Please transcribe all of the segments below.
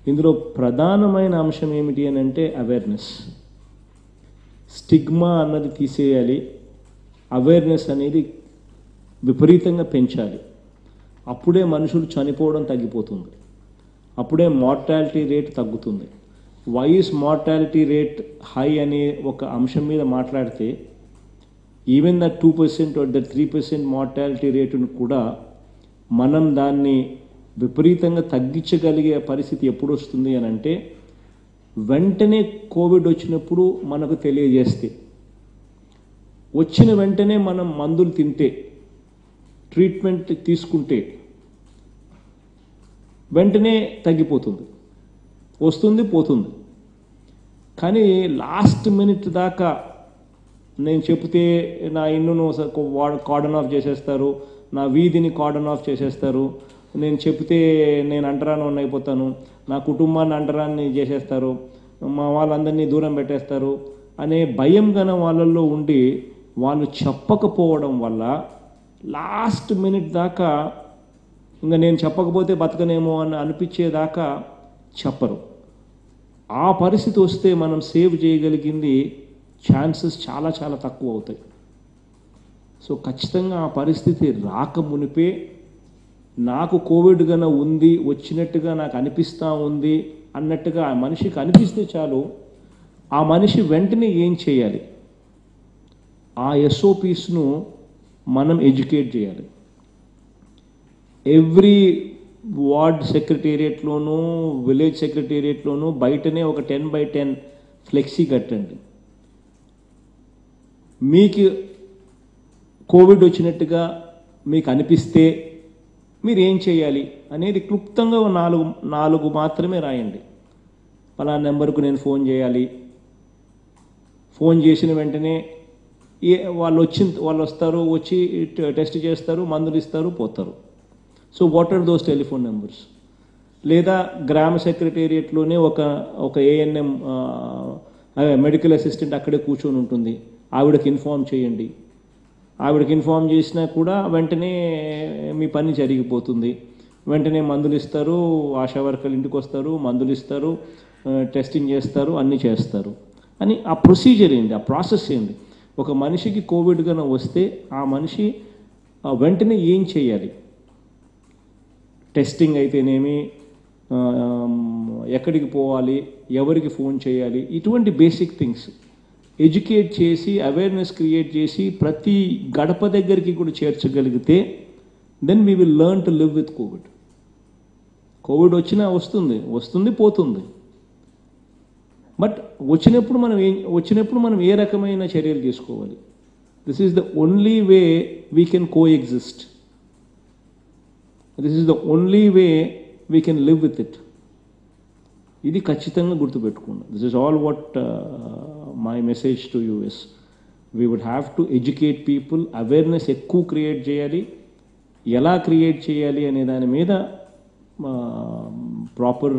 ఇందులో ప్రధానమైన అంశం ఏమిటి అని అంటే అవేర్నెస్ స్టిగ్మా అన్నది తీసేయాలి అవేర్నెస్ అనేది విపరీతంగా పెంచాలి అప్పుడే మనుషులు చనిపోవడం తగ్గిపోతుంది అప్పుడే మార్టాలిటీ రేట్ తగ్గుతుంది వైస్ మార్టాలిటీ రేట్ హై అనే ఒక అంశం మీద మాట్లాడితే even the two percent the three percent mortality రేటును కూడా మనం దాన్ని విపరీతంగా తగ్గించగలిగే పరిస్థితి ఎప్పుడు వస్తుంది అని అంటే వెంటనే కోవిడ్ వచ్చినప్పుడు మనకు తెలియజేస్తే వచ్చిన వెంటనే మనం మందులు తింటే ట్రీట్మెంట్ తీసుకుంటే వెంటనే తగ్గిపోతుంది వస్తుంది పోతుంది కానీ లాస్ట్ మినిట్ దాకా నేను చెప్తే నా ఇల్లును కార్డన్ ఆఫ్ చేసేస్తారు నా వీధిని కార్డన్ ఆఫ్ చేసేస్తారు నేను చెప్తే నేను అంటరాని అయిపోతాను నా కుటుంబాన్ని అంటరాన్ని చేసేస్తారు మా వాళ్ళందరినీ దూరం పెట్టేస్తారు అనే భయం గన వాళ్ళల్లో ఉండి వాళ్ళు చెప్పకపోవడం వల్ల లాస్ట్ మినిట్ దాకా ఇంకా నేను చెప్పకపోతే బతకనేమో అని అనిపించేదాకా చెప్పరు ఆ పరిస్థితి వస్తే మనం సేవ్ చేయగలిగింది ఛాన్సెస్ చాలా చాలా తక్కువ అవుతాయి సో ఖచ్చితంగా ఆ పరిస్థితి రాక మునిపే నాకు కోవిడ్ గన ఉంది వచ్చినట్టుగా నాకు అనిపిస్తూ ఉంది అన్నట్టుగా ఆ మనిషికి అనిపిస్తే చాలు ఆ మనిషి వెంటనే ఏం చేయాలి ఆ ఎస్ఓపీస్ను మనం ఎడ్యుకేట్ చేయాలి ఎవ్రీ వార్డ్ సెక్రటేరియట్లోనూ విలేజ్ సెక్రటేరియట్లోనూ బయటనే ఒక టెన్ బై టెన్ ఫ్లెక్సీ కట్టండి మీకు కోవిడ్ వచ్చినట్టుగా మీకు అనిపిస్తే మీరు ఏం చేయాలి అనేది క్లుప్తంగా ఓ నాలుగు నాలుగు మాత్రమే రాయండి పలానా నెంబర్కు నేను ఫోన్ చేయాలి ఫోన్ చేసిన వెంటనే ఏ వాళ్ళు వచ్చి వాళ్ళు వస్తారు వచ్చి ట- టెస్ట్ చేస్తారు మందులు ఇస్తారు పోతారు so what are those telephone numbers లేదా గ్రామ సెక్రటేరియట్లోనే ఒక ఒక ఏఎన్ఎం మెడికల్ అసిస్టెంట్ అక్కడే కూర్చొని ఉంటుంది ఆవిడకి ఇన్ఫామ్ చేయండి ఆవిడకి ఇన్ఫామ్ చేసినా కూడా వెంటనే మీ పని జరిగిపోతుంది వెంటనే మందులు ఇస్తారు ఆశా వర్కర్లు ఇంటికి వస్తారు మందులు ఇస్తారు ఆ, టెస్టింగ్ చేస్తారు అన్నీ చేస్తారు అని ఆ ప్రొసీజర్ ఏంటి ఆ ప్రాసెస్ ఏంటి ఒక మనిషికి కోవిడ్ కనుక వస్తే ఆ మనిషి ఆ, వెంటనే ఏం చేయాలి టెస్టింగ్ అయితేనేమి ఆ, ఎక్కడికి పోవాలి ఎవరికి ఫోన్ చేయాలి ఇటువంటి బేసిక్ థింగ్స్ ఎడ్యుకేట్ చేసి అవేర్నెస్ క్రియేట్ చేసి ప్రతి గడప దగ్గరికి కూడా చేర్చగలిగితే then we will learn to live with COVID COVID వచ్చినా వస్తుంది వస్తుంది పోతుంది బట్ వచ్చినప్పుడు మనం ఏం వచ్చినప్పుడు మనం ఏ రకమైన చర్యలు తీసుకోవాలి this is the only way we can coexist this is the only way we can live with it ఇది ఖచ్చితంగా గుర్తుపెట్టుకోండి this is all what my message to us we would have to educate people awareness ఎక్కువ create చేయాలి ఎలా create చేయాలి అనే దాని మీద ప్రాపర్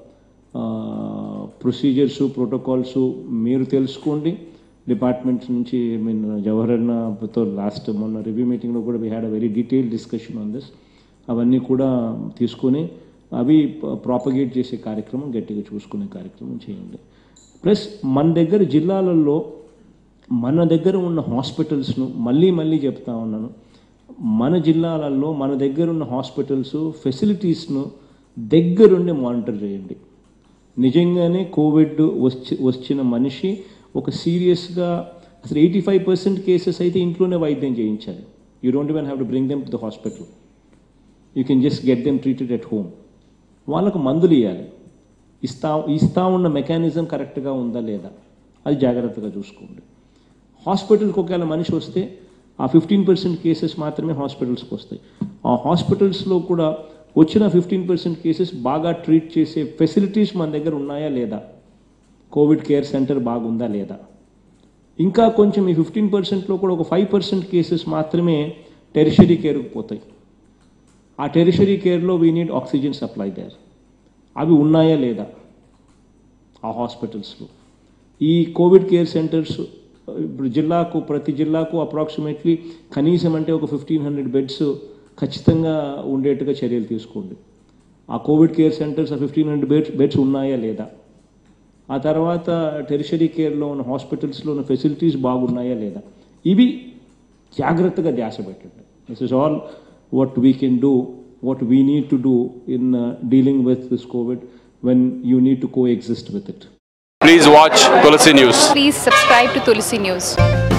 ప్రొసీజర్స్ ప్రోటోకాల్స్ మీరు తెలుసుకోండి డిపార్ట్మెంట్స్ నుంచి మీన్ జవహర్ అన్నతో లాస్ట్ మొన్న రివ్యూ మీటింగ్లో కూడా we had a very detail discussion on this అవన్నీ కూడా తీసుకొని అవి ప్రాపగేట్ చేసే కార్యక్రమం గట్టిగా చూసుకునే కార్యక్రమం చేయండి ప్లస్ మన దగ్గర జిల్లాలలో మన దగ్గర ఉన్న హాస్పిటల్స్ను మళ్ళీ మళ్ళీ చెప్తా ఉన్నాను మన జిల్లాలలో మన దగ్గర ఉన్న హాస్పిటల్స్ ఫెసిలిటీస్ను దగ్గరుండి మానిటర్ చేయండి నిజంగానే కోవిడ్ వచ్చి వచ్చిన మనిషి ఒక సీరియస్గా అసలు ఎయిటీ ఫైవ్ పర్సెంట్ కేసెస్ అయితే ఇంట్లోనే వైద్యం చేయించాలి you don't even have to bring them to the hospital you can just get them treated at home వాళ్ళకు మందులు ఇవ్వాలి ఇస్తా ఇస్తా ఉన్న మెకానిజం కరెక్ట్గా ఉందా లేదా అది జాగ్రత్తగా చూసుకోండి హాస్పిటల్కి ఒకవేళ మనిషి వస్తే ఆ ఫిఫ్టీన్ పర్సెంట్ కేసెస్ మాత్రమే హాస్పిటల్స్కి వస్తాయి ఆ హాస్పిటల్స్లో కూడా వచ్చిన ఫిఫ్టీన్ పర్సెంట్ కేసెస్ బాగా ట్రీట్ చేసే ఫెసిలిటీస్ మన దగ్గర ఉన్నాయా లేదా కోవిడ్ కేర్ సెంటర్ బాగుందా లేదా ఇంకా కొంచెం ఈ ఫిఫ్టీన్ పర్సెంట్లో కూడా ఒక ఫైవ్ పర్సెంట్ కేసెస్ మాత్రమే టెరిషరీ కేర్కి పోతాయి ఆ టెరిషరీ కేర్లో we need oxygen supply there అవి ఉన్నాయా లేదా ఆ హాస్పిటల్స్లో ఈ కోవిడ్ కేర్ సెంటర్స్ ఇప్పుడు జిల్లాకు ప్రతి జిల్లాకు అప్రాక్సిమేట్లీ కనీసం అంటే ఒక ఫిఫ్టీన్ హండ్రెడ్ బెడ్స్ ఖచ్చితంగా ఉండేట్టుగా చర్యలు తీసుకోండి ఆ COVID care centres fifteen hundred beds beds ఉన్నాయా లేదా ఆ తర్వాత టెరిషరీ కేర్లో ఉన్న హాస్పిటల్స్లో ఉన్న ఫెసిలిటీస్ బాగున్నాయా లేదా ఇవి జాగ్రత్తగా ధ్యాస పెట్టండి this is all what we can do what we need to do in dealing with this COVID when you need to coexist with it Please watch Tulsi News. Please subscribe to Tulsi News.